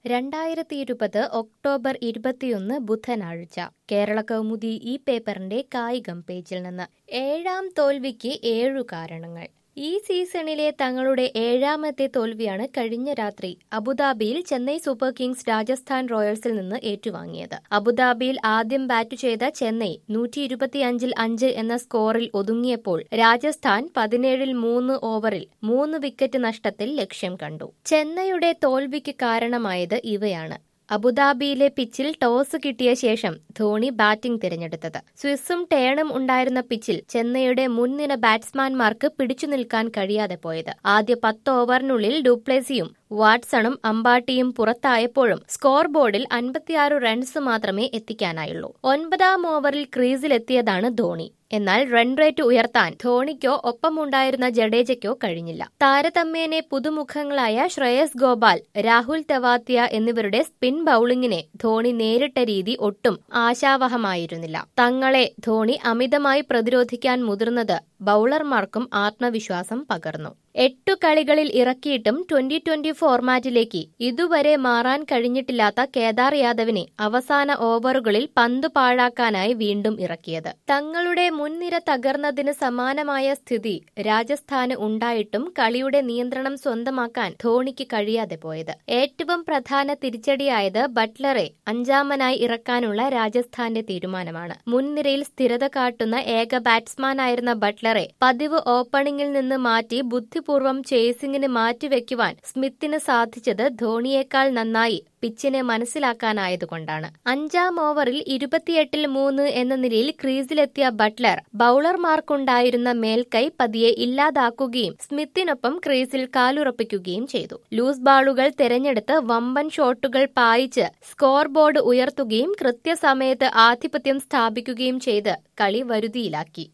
രണ്ടായിരത്തി ഇരുപത് ഒക്ടോബർ ഇരുപത്തിയൊന്ന് ബുധനാഴ്ച കേരള കൗമുദി ഈ പേപ്പറിന്റെ കായികം പേജിൽ നിന്ന് ഏഴാം തോൽവിക്ക് ഏഴു കാരണങ്ങൾ ഈ സീസണിലെ തങ്ങളുടെ ഏഴാമത്തെ തോൽവിയാണ് കഴിഞ്ഞ രാത്രി അബുദാബിയിൽ ചെന്നൈ സൂപ്പർ കിങ്സ് രാജസ്ഥാൻ റോയൽസിൽ നിന്ന് ഏറ്റുവാങ്ങിയത് അബുദാബിയിൽ ആദ്യം ബാറ്റ് ചെയ്ത ചെന്നൈ നൂറ്റി ഇരുപത്തിയഞ്ചിൽ അഞ്ച് എന്ന സ്കോറിൽ ഒതുങ്ങിയപ്പോൾ രാജസ്ഥാൻ പതിനേഴിൽ മൂന്ന് ഓവറിൽ മൂന്ന് വിക്കറ്റ് നഷ്ടത്തിൽ ലക്ഷ്യം കണ്ടു ചെന്നൈയുടെ തോൽവിക്ക് കാരണമായത് ഇവയാണ് അബുദാബിയിലെ പിച്ചിൽ ടോസ് കിട്ടിയ ശേഷം ധോണി ബാറ്റിംഗ് തിരഞ്ഞെടുത്തത് സ്വിസും ടേണും ഉണ്ടായിരുന്ന പിച്ചിൽ ചെന്നൈയുടെ മുൻനിര ബാറ്റ്സ്മാൻമാർക്ക് പിടിച്ചു നിൽക്കാൻ കഴിയാതെ പോയത് ആദ്യ പത്ത് ഓവറിനുള്ളിൽ ഡുപ്ലേസിയും വാട്സണും അമ്പാട്ടിയും പുറത്തായപ്പോഴും സ്കോർ ബോർഡിൽ അൻപത്തിയാറ് റൺസ് മാത്രമേ എത്തിക്കാനായുള്ളൂ ഒൻപതാം ഓവറിൽ ക്രീസിലെത്തിയതാണ് ധോണി എന്നാൽ റൺ റേറ്റ് ഉയർത്താൻ ധോണിക്കോ ഒപ്പമുണ്ടായിരുന്ന ജഡേജയ്ക്കോ കഴിഞ്ഞില്ല താരതമ്യേനെ പുതുമുഖങ്ങളായ ശ്രേയസ് ഗോപാൽ രാഹുൽ തെവാത്യ എന്നിവരുടെ സ്പിൻ ബൌളിംഗിനെ ധോണി നേരിട്ട രീതി ഒട്ടും ആശാവഹമായിരുന്നില്ല തങ്ങളെ ധോണി അമിതമായി പ്രതിരോധിക്കാൻ മുതിർന്നത് ബൌളർമാർക്കും ആത്മവിശ്വാസം പകർന്നു എട്ടു കളികളിൽ ഇറക്കിയിട്ടും ട്വന്റി ട്വന്റി ഫോർമാറ്റിലേക്ക് ഇതുവരെ മാറാൻ കഴിഞ്ഞിട്ടില്ലാത്ത കേദാർ യാദവിനെ അവസാന ഓവറുകളിൽ പന്ത് പാഴാക്കാനായി വീണ്ടും ഇറക്കിയത് തങ്ങളുടെ മുൻനിര തകർന്നതിന് സമാനമായ സ്ഥിതി രാജസ്ഥാന് ഉണ്ടായിട്ടും കളിയുടെ നിയന്ത്രണം സ്വന്തമാക്കാൻ ധോണിക്ക് കഴിയാതെ പോയത് ഏറ്റവും പ്രധാന തിരിച്ചടിയായത് ബട്ട്ലറെ അഞ്ചാമനായി ഇറക്കാനുള്ള രാജസ്ഥാന്റെ തീരുമാനമാണ് മുൻനിരയിൽ സ്ഥിരത കാട്ടുന്ന ഏക ബാറ്റ്സ്മാനായിരുന്ന ബട്ട്ലറെ പതിവ് ഓപ്പണിംഗിൽ നിന്ന് മാറ്റി ബുദ്ധിപൂർവ്വം ചേസിംഗിന് മാറ്റിവെക്കുവാൻ സ്മിത്തിന് സാധിച്ചത് ധോണിയേക്കാൾ നന്നായി പിച്ചിനെ മനസ്സിലാക്കാനായതുകൊണ്ടാണ് അഞ്ചാം ഓവറിൽ ഇരുപത്തിയെട്ടിൽ മൂന്ന് എന്ന നിലയിൽ ക്രീസിലെത്തിയ ബട്ട്ലർ ബൌളർമാർക്കുണ്ടായിരുന്ന മേൽക്കൈ പതിയെ ഇല്ലാതാക്കുകയും സ്മിത്തിനൊപ്പം ക്രീസിൽ കാലുറപ്പിക്കുകയും ചെയ്തു ലൂസ് ബാളുകൾ തെരഞ്ഞെടുത്ത് വമ്പൻ ഷോട്ടുകൾ പായിച്ച് സ്കോർ ബോർഡ് ഉയർത്തുകയും കൃത്യസമയത്ത് ആധിപത്യം സ്ഥാപിക്കുകയും ചെയ്ത് കളി വരുതിയിലാക്കി